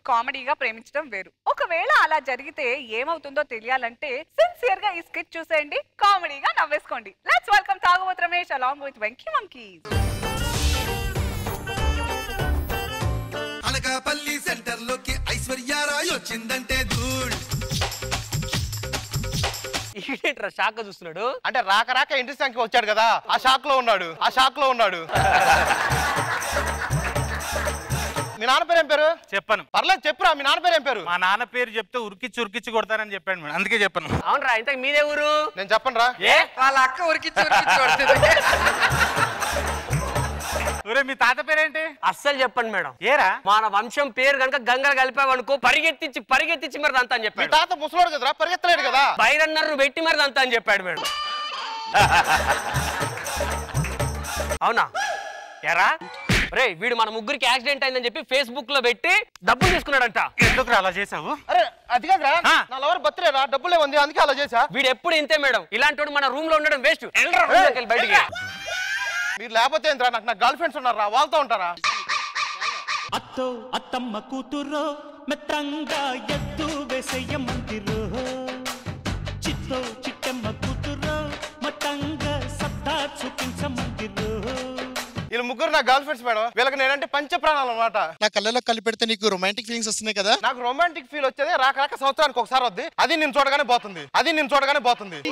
కామెడీగా ప్రేమించడం వేరు ఒకవేళ అలా జరిగితే ఏమవుతుందో తెలియాలంటే సిన్సియర్ గా ఈ స్కిట్ చూసేయండి కామెడీగా నవ్వేసుకోండి లెట్స్ వెల్కమ్ తాగుబోతు Ramesh along with Venky monkeys Anakapalli centre లోకి ఐశ్వర్యారాయ్ వచ్చిందంటే ధూళ్ ఏంట్రా షాక్ చూస్తున్నాడు అంటే రాక రాక ఇంటి సంఖ్య వచ్చాడు కదా ఆ షాక్ లో ఉన్నాడు ఆ షాక్ లో ఉన్నాడు మీ నాన్న పేరు ఏం పేరు చెప్పను పర్లేదు చెప్పురా మీ నాన్న పేరు ఏం పేరు మా నాన్న పేరు చెప్తే ఉరికిచ్చి ఉరికిచ్చి కొడతానని చెప్పాను మేడం అందుకే చెప్పను అవునరా ఇంతకు మీదే ఊరు నేను చెప్పను రా ఏ వాళ్ళ అక్క ఉరికిచ్చి ఉరికిచ్చి కొడుతుంది ఒరే మీ తాత పేరేంటి అస్సలు చెప్పండి మేడం ఏరా మన వంశం పేరు కనుక గంగలు కలిపావనుకో పరిగెత్తించి పరిగెత్తించి మరి దంతా అని మీ చెప్పాడు తాత ముసలోడు కదరా పరిగెత్తలేడు కదా బైరన్నర్ను పెట్టి మరి దంతా అని చెప్పాడు మేడం అవునా ఎరా రే వీడు మన ముగ్గురికి యాక్సిడెంట్ అయిందని చెప్పి ఫేస్బుక్ లో పెట్టి డబ్బులు తీసుకున్నాడంట ఎందుకు అలా చేసావు అరే అది కాదురా ఆ. నా లవర్ బర్త్డే రా డబ్బులే ఉంది అందుకే అలా చేసా వీడు ఎప్పుడు ఇంతే మేడం ఇలాంటి మన రూమ్ లో ఉండడం వేస్ట్ బయటికి మీరు లేకపోతే ఏంట్రా నాకు నా గర్ల్ ఫ్రెండ్స్ ఉన్నారా వాళ్ళతో ఉంటారా అత్తో అత్తమ్మ కూతురో మెత్తంగా ఎద్దు వేసేయమంతిరో చిత్తో చిట్టమ్మ కూతురో మతంగా సత్తా చూపించమంతిరో వీళ్ళు ముగ్గురు నా గర్ల్ ఫ్రెండ్స్ మేడం వీళ్ళకి నేనంటే పంచ ప్రాణాలు అనమాట నా కళ్ళలో కలిపి పెడితే నీకు రొమాంటిక్ ఫీలింగ్స్ వస్తున్నాయి కదా నాకు రొమాంటిక్ ఫీల్ వచ్చేది రాక రాక సంవత్సరానికి ఒకసారి వద్ది అది నేను చూడగానే పోతుంది అది నేను చూడగానే పోతుంది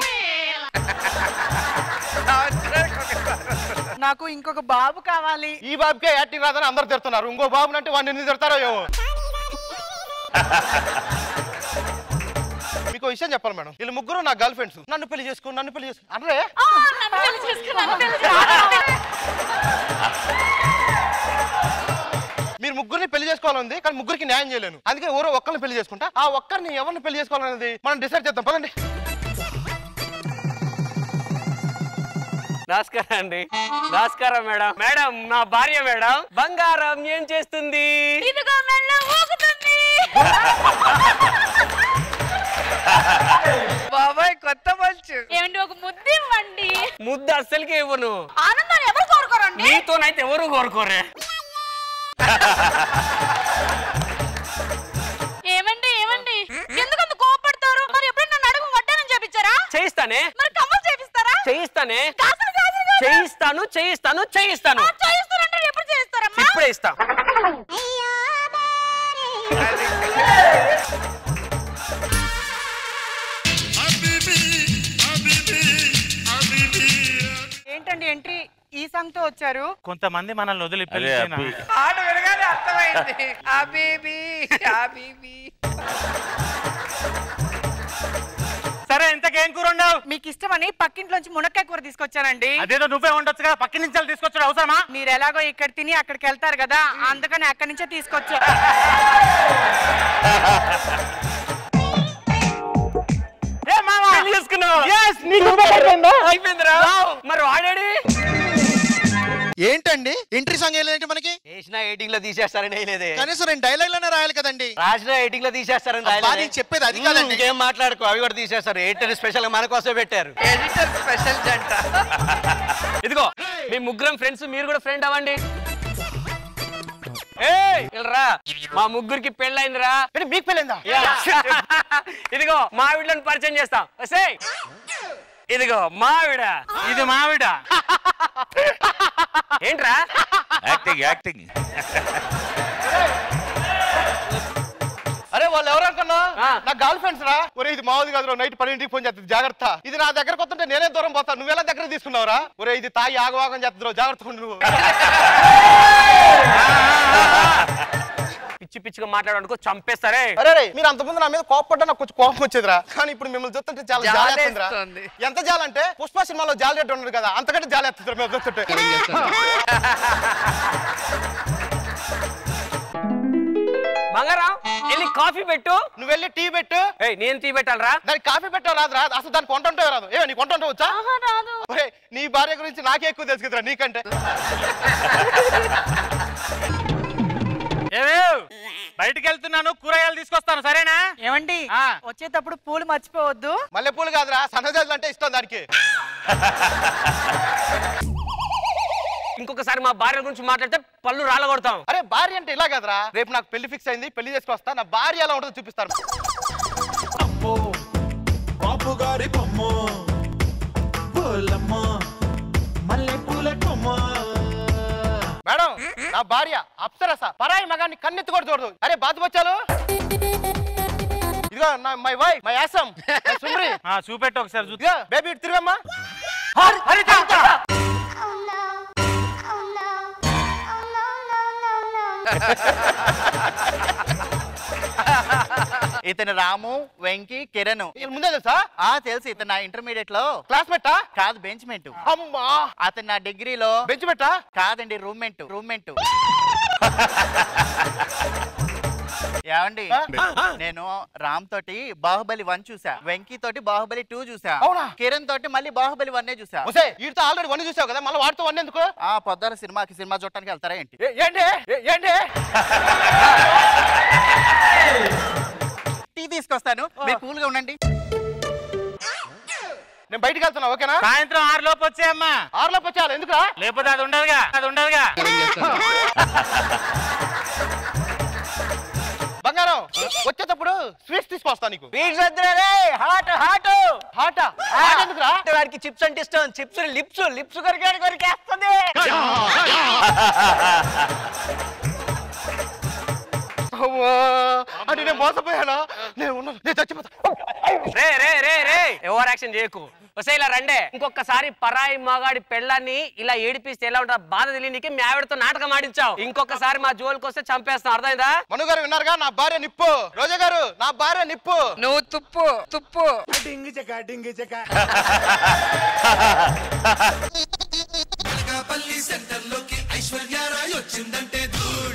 నాకు ఇంకొక బాబు కావాలి ఈ బాబుకే యాక్టింగ్ రాదని అందరు తిడుతున్నారు ఇంకో బాబు అంటే వాడిని ఎన్ని తిడతారో ఏమో మీకు ఓ విషయం చెప్పాలి మేడం వీళ్ళు ముగ్గురు నా గర్ల్ ఫ్రెండ్స్ నన్ను పెళ్లి చేసుకో నన్ను పెళ్లి చేసుకో అనరే మీరు ముగ్గురిని పెళ్లి చేసుకోవాలని కానీ ముగ్గురికి న్యాయం చేయలేను అందుకే ఎవరో ఒక్కరిని పెళ్లి చేసుకుంటా ఆ ఒక్కరిని ఎవరిని పెళ్లి చేసుకోవాలనేది మనం డిసైడ్ చేద్దాం పదండి నమస్కారం అండి నమస్కారం మేడం మేడం నా భార్య మేడం బంగారం ఏం చేస్తుంది ఇదిగో మెల్ల ఊగుతుంది బాబాయ్ కొత్త మంచు ఏమండి ఒక ముద్దు ఇవ్వండి ముద్దు అస్సలకి ఇవ్వను ఆనందాన్ని ఎవరు కోరుకోరండి నీతోనైతే ఎవరు కోరుకోరే ఏమండి ఏమండి ఎందుకంత కోపడతారు మరి ఎప్పుడైనా నన్ను అడుగు వడ్డానని చేపించారా చేయిస్తానే మరి కమ్మలు చేపిస్తారా చేయిస్తానే కాసులు కాసులు కాసులు. చేయిస్తాను చేయిస్తాను చేయిస్తాను ఆ, చేయిస్తారంటే ఎప్పుడు చేయిస్తారమ్మా ఇప్పుడే ఇస్తా ఏంటండి ఎంట్రీ ఈ సాంగ్ తో వచ్చారు కొంతమంది మనల్ని వదిలి పెళ్లి అరే చేయనా? అబ్బి. ఆడ వినగానే అర్థమైంది హబీబీ హబీబీ సరే ఇంతకేం కూర ఉండవు మీకు ఇష్టమని పక్కింట్లోంచి మునక్కాయ కూర తీసుకొచ్చానండి అదేదో నువ్వే ఉండొచ్చు కదా పక్క నుంచి వెళ్ళి తీసుకొచ్చాడు అవసరమా మీరు ఎలాగో ఇక్కడ తిని అక్కడికి వెళ్తారు కదా అందుకని అక్కడి నుంచే తీసుకొచ్చా ఏ మావా పెళ్లి చేసుకున్నావు Yes, నీకు అయిపోయిందా? అయిపోయిందిరా మరి వాడాడి ఏంటండి ఎంట్రీ సాంగ్ వేయలేదంటే మనకి వేసిన ఎయిటింగ్ లో తీసేస్తారని వేయలేదే కనీసం రెండు డైలాగ్ లోనే రాయాలి కదండి రాసిన ఎయిటింగ్ లో తీసేస్తారని అబ్బా, రాయలేదే. నేను చెప్పేది అది కాదండి. ఇంకేం మాట్లాడుకో అవి కూడా తీసేస్తారు ఏంటని స్పెషల్ గా మన కోసమే పెట్టారు ఎడిటర్ స్పెషల్ జంట ఇదిగో మీ ముగ్గురం ఫ్రెండ్స్ మీరు కూడా ఫ్రెండ్ అవ్వండి ఏయ్, ఇల్రా మా ముగ్గురికి పెళ్ళైందిరా ఏంటి, మీకు పెళ్ళిందా ఇదిగో మావిడలను పరిచయం చేస్తాం వసేయ్. ఇదిగో మావిడ ఇది మావిడ ఏంట్రా యాక్టింగ్ యాక్టింగ్ అరే వాళ్ళు ఎవరు అనుకున్నా ఆ. నా గర్ల్ ఫ్రెండ్స్ రా ఒరే ఇది మావుది కాదు నైట్ పన్నెండింటికి ఫోన్ చేస్తుంది జాగ్రత్త ఇది నా దగ్గరకు వస్తుంటే నేనే దూరం పోతాను నువ్వెలా దగ్గర తీసుకున్నావురా ఒరే ఇది తాగి ఆగవాగం చేస్తుందో జాగ్రత్త ఉండు నువ్వు పిచ్చి పిచ్చిగా మాట్లాడనుకో చంపేస్తారే అరే రే, మీరు అంతకుముందు నా మీద కోపడ్డా నాకు కొంచెం కోపం వచ్చేదిరా కానీ ఇప్పుడు మిమ్మల్ని చూస్తుంటే చాలా జాలేస్తుందిరా జాలేస్తుంది. ఎంత జాలంటే పుష్ప సినిమాలో జాలి రెడ్డి ఉన్నాడు కదా అంతకంటే జాలేస్తుందిరా మేము చూస్తుంటే బంగారం వెళ్ళి కాఫీ పెట్టు నువ్వు వెళ్ళి టీ పెట్టు ఏయ్ నేను తీ పెట్టాలరా దానికి కాఫీ పెట్టావు రాదు రాదు అసలు దానికి వంట ఉంటే రాదు ఏ నీకు వంట ఉంటే వచ్చా ఒరే, నీ భార్య గురించి నాకే ఎక్కువ తెలుసు కదరా నీకంటే ఏమే బయటికి వెళ్తున్నాను కూరగాయలు తీసుకొస్తాను సరేనా ఏమండి ఆ. వచ్చేటప్పుడు పూలు మర్చిపోవద్దు మల్లెపూలు కాదురా సన్నజాజులు అంటే ఇష్టం దానికి ఇంకొకసారి మా భార్య గురించి మాట్లాడితే పళ్ళు రాలగొడతాం అరే భార్య అంటే ఇలా కదరా రేపు నాకు పెళ్లి ఫిక్స్ అయింది పెళ్లి చేసుకొస్తా నా భార్య ఎలా ఉంటుందో చూపిస్తాను అమ్మో బాబు గారి బొమ్మ పూలమ్మ మల్లె పూల కొమ్మ మేడం నా భార్య అప్సరస పరాయి మగాన్ని కన్నెత్తి కూడా చూడదు అరే బాధ వచ్చాలు ఇదిగో నా మై వై మై యాసం మై సుమ్రి ఆ, చూపెట్టు ఒకసారి చూ ఇదిగో బేబీ ఇటు తిరుగమ్మా ఇతను రాము వెంకి కిరణ్ వీళ్ళ ముందే తెలుసా ఆ తెలుసు ఇతను నా ఇంటర్మీడియట్ లో క్లాస్మేటా కాదు బెంచ్ మేట్ అమ్మా అతను నా డిగ్రీలో బెంచ్ పెట్టా కాదండి రూమ్మేట్ రూమ్మేట్ ఏమండి నేను రామ్ తోటి బాహుబలి వన్ చూసా వెంకీ తోటి బాహుబలి టూ చూసా అవునా? కిరణ్ తోటి మళ్ళీ బాహుబలి వన్ చూసా ఒసే వీటితో ఆల్రెడీ వన్ చూసావు కదా మళ్ళీ వాడితో వన్ ఎందుకు ఆ పొద్దున సినిమాకి సినిమా చూడటానికి వెళ్తారా ఏంటి ఏ- ఏంటి ఏ- ఏంటి టీ తీసుకొస్తాను మీరు కూల్ గా ఉండండి నేను బయటికి వెళ్తున్నా ఓకేనా సాయంత్రం ఆరు లోపు వచ్చేయమ్మా ఆరులోపు వచ్చేయాలి ఎందుకురా లేకపోతే అది ఉండదుగా అది ఉండదుగా బంగారం వచ్చేటప్పుడు స్వీట్స్ తీసుకొస్తా నీకు హాట్ హాట్ హాటా ఎందుకురా వాడికి చిప్స్ అంటే ఇష్టం చిప్స్ లిప్స్ లిప్స్ కొరికాడు కొరికేస్తుంది అవ్వా, అంటే నేను మోసపోయానా నేను ఉన్నాను నేను చచ్చిపోతా రే రే రే రే ఓవర్ యాక్షన్ చేయకు వస్తే ఇలా రండే ఇంకొకసారి పరాయి మగాడి పెళ్ళాన్ని ఇలా ఏడిపిస్తే ఎలా ఉంటా బాధ తెలియనికి మీ ఆవిడతో నాటకం ఆడించావు ఇంకొకసారి మా జోలికి వస్తే చంపేస్తాం అర్థమైందా మను గారు విన్నారుగా నా భార్య నిప్పు రోజా గారు నా భార్య నిప్పు నువ్వు తుప్పు తుప్పు పల్లి సెంటర్ లోకి ఐశ్వర్యారాయ్ వచ్చిందంటే ధూళ్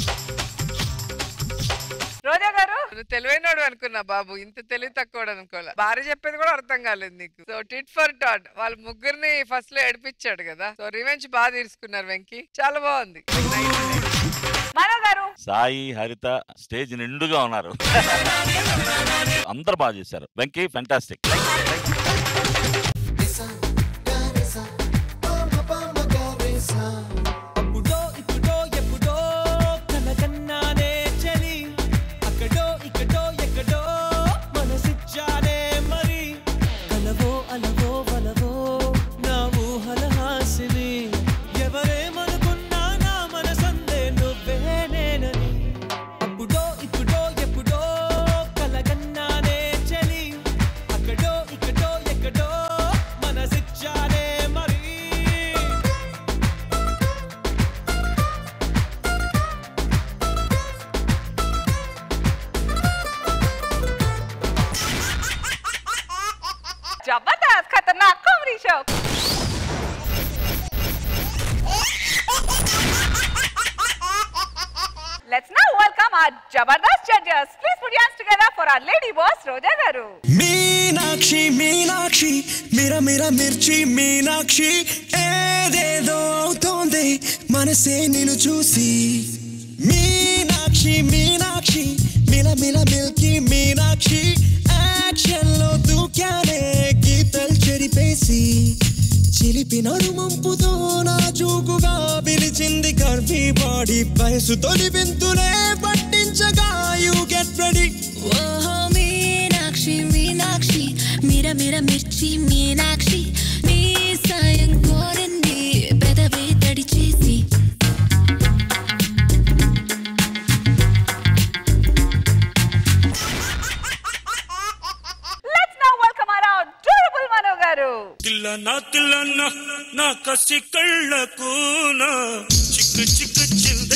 రోజా గారు నువ్వు తెలివైనడు అనుకున్నా బాబు ఇంత తెలివి తక్కువ అనుకోలే భార్య చెప్పేది కూడా అర్థం కాలేదు నీకు సో టిట్ ఫర్ టాట్ వాళ్ళ ముగ్గురిని ఫస్ట్ లో ఏడిపించాడు కదా సో రివెంజ్ బాగా తీసుకున్నారు వెంకీ చాలా బాగుంది మనో గారు సాయి హరిత స్టేజ్ నిండుగా ఉన్నారు అందరు బాగా చేశారు వెంకీ ఫెంటాస్టిక్ అప్పుడో ఇప్పుడో ఎప్పుడో కనకన్నానే చలి అక్కడో ఇక్కడో ఎక్కడో మనసిచ్చానే మరి కలవో అలవో వలవో నా ఊహల హాసిని ఎవరేమనుకున్నా నా మనసందే నువ్వే నేనని అప్పుడో ఇప్పుడో ఎప్పుడో కలగన్నానే చలి అక్కడో ఇక్కడో ఎక్కడో మనసిచ్చానే మరి जबरदस्त खतरनाक comedy show Let's now welcome our Jabardast judges. Please put your hands together for our lady boss, Roja Garu. Meenakshi Meenakshi మిర మిర మిర్చి మీనాక్షి ఏదేదో అవుతోంది మనసే నిన్ను చూసి మీనాక్షి మీనాక్షి మిల మిల మిల్కి మీనాక్షి యాక్షన్ లో దూకానే గీతలు చెరిపేసి చిలిపి నడుమంపుతో నా జూకుగా పిలిచింది కర్వీ బాడీ వయసు తొలి వింతులే పట్టించగా యూ గెట్ రెడీ ఓహో మీనాక్షి మీనాక్షి మిర మిర మిర్చి మీనాక్షి నీ సాయం కోరింది పెదవే తడి చేసి Let's now welcome our adorable Manu Garu. తిల్లనా తిల్లనా నా కసి కళ్ళకు నా చిక్కు చిక్కు చింత